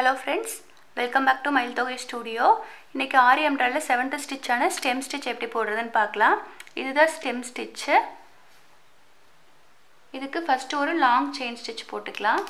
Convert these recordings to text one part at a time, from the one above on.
hello friends welcome back to Mayil Thogai studio இன்றைக்கி ஆரி எம்ப்ராய்டில் seventh ஸ்டிச்சான ஸ்டெம் ஸ்டிச் எப்படி போடுறதுன்னு பார்க்கலாம் இதுதான் ஸ்டெம் ஸ்டிச்சு இதுக்கு ஃபஸ்ட்டு ஒரு லாங் செயின் ஸ்டிச் போட்டுக்கலாம்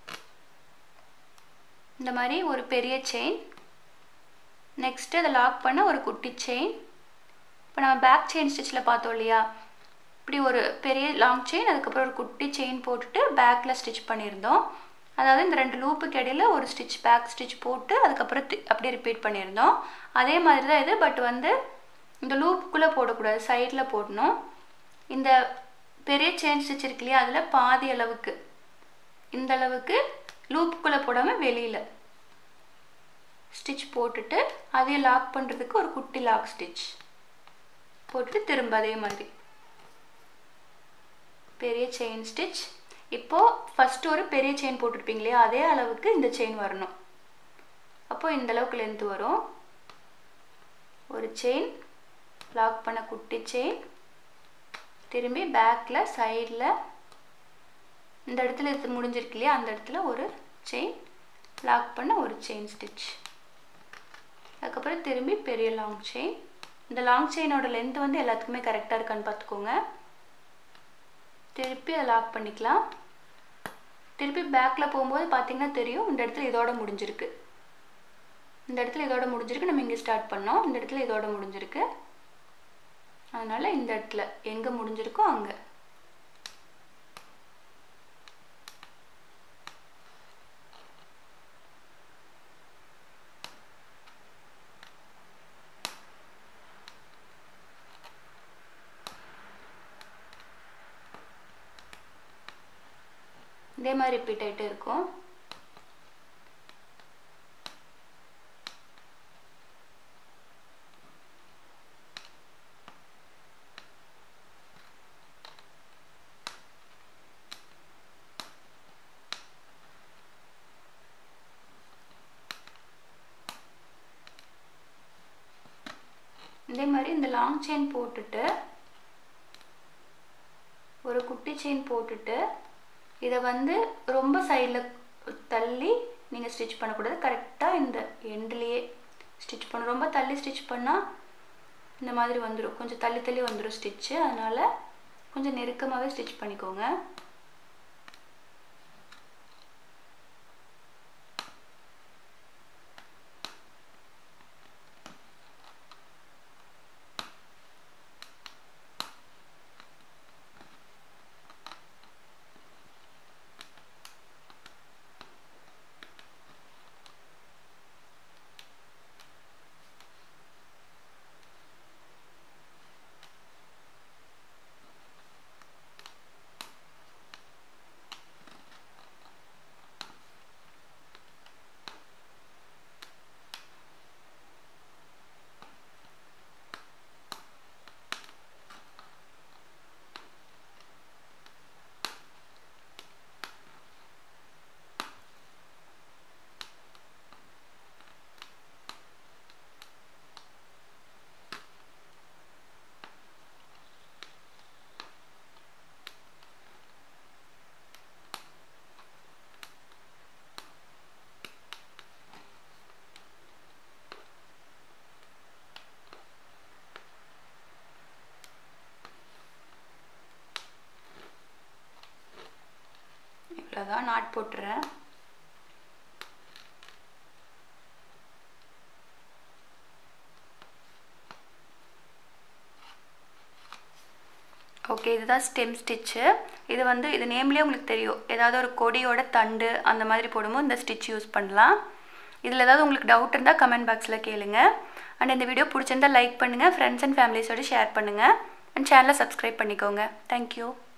இந்த மாதிரி ஒரு பெரிய செயின் நெக்ஸ்ட்டு அதை லாக் பண்ண ஒரு குட்டி செயின் இப்போ நம்ம பேக் செயின் ஸ்டிச்சில் பார்த்தோம் இல்லையா இப்படி ஒரு பெரிய லாங் செயின் அதுக்கப்புறம் ஒரு குட்டி செயின் போட்டுட்டு பேக்கில் ஸ்டிச் பண்ணியிருந்தோம் அதாவது இந்த ரெண்டு லூப்புக்கு இடையில ஒரு ஸ்டிச் பேக் ஸ்டிச் போட்டு அதுக்கப்புறம் அப்படியே ரிப்பீட் பண்ணியிருந்தோம் அதே மாதிரி தான் இது பட் வந்து இந்த லூப்புக்குள்ளே போடக்கூடாது சைடில் போடணும் இந்த பெரிய செயின் ஸ்டிச் இருக்கு இல்லையா அதில் பாதி அளவுக்கு இந்த அளவுக்கு லூப்புக்குள்ளே போடாமல் வெளியில் ஸ்டிச் போட்டுட்டு அதையும் லாக் பண்ணுறதுக்கு ஒரு குட்டி லாக் ஸ்டிச் போட்டுட்டு திரும்ப அதே மாதிரி பெரிய செயின் ஸ்டிச் இப்போது ஃபஸ்ட்டு ஒரு பெரிய செயின் போட்டிருப்பீங்க இல்லையா அதே அளவுக்கு இந்த செயின் வரணும் அப்போது இந்த அளவுக்கு லென்த் வரும் ஒரு செயின் லாக் பண்ண குட்டி செயின் திரும்பி பேக்கில் சைடில் இந்த இடத்துல இது முடிஞ்சிருக்கு இல்லையா அந்த இடத்துல ஒரு செயின் லாக் பண்ண ஒரு செயின் ஸ்டிச் அதுக்கப்புறம் திரும்பி பெரிய லாங் செயின் இந்த லாங் செயினோட லென்த் வந்து எல்லாத்துக்குமே கரெக்டாக இருக்கான்னு பார்த்துக்கோங்க திருப்பி அதை லாக் பண்ணிக்கலாம் திருப்பி பேக்கில் போகும்போது பார்த்தீங்கன்னா தெரியும் இந்த இடத்துல இதோட முடிஞ்சிருக்கு இந்த இடத்துல இதோட முடிஞ்சிருக்கு நம்ம இங்கே ஸ்டார்ட் பண்ணோம் இந்த இடத்துல இதோட முடிஞ்சிருக்கு அதனால் இந்த இடத்துல எங்கே முடிஞ்சிருக்கோ அங்கே இதே மாதிரி ரிப்பீட் ஆகிட்டே இருக்கும் இதே மாதிரி இந்த லாங் செயின் போட்டுட்டு ஒரு குட்டி செயின் போட்டுட்டு இதை வந்து ரொம்ப சைடில் தள்ளி நீங்கள் ஸ்டிச் பண்ணக்கூடாது கரெக்டாக இந்த எண்ட்லேயே ஸ்டிச் பண்ணணும் ரொம்ப தள்ளி ஸ்டிச் பண்ணால் இந்த மாதிரி வந்துடும் கொஞ்சம் தள்ளி தள்ளி வந்துடும் ஸ்டிச்சு அதனால் கொஞ்சம் நெருக்கமாகவே ஸ்டிச் பண்ணிக்கோங்க இவ்வளோதான் நாட் போட்டுறேன் ஓகே இதுதான் ஸ்டெம் ஸ்டிச்சு இது வந்து இது நேம்லேயே உங்களுக்கு தெரியும் ஏதாவது ஒரு கொடியோட தண்டு அந்த மாதிரி போடும்போது இந்த ஸ்டிச் யூஸ் பண்ணலாம் இதில் ஏதாவது உங்களுக்கு டவுட் இருந்தால் கமெண்ட் பாக்ஸில் கேளுங்க அண்ட் இந்த வீடியோ பிடிச்சிருந்தால் லைக் பண்ணுங்கள் ஃப்ரெண்ட்ஸ் அண்ட் ஃபேமிலிஸோடு ஷேர் பண்ணுங்கள் அண்ட் சேனலை சப்ஸ்கிரைப் பண்ணிக்கோங்க தேங்க்யூ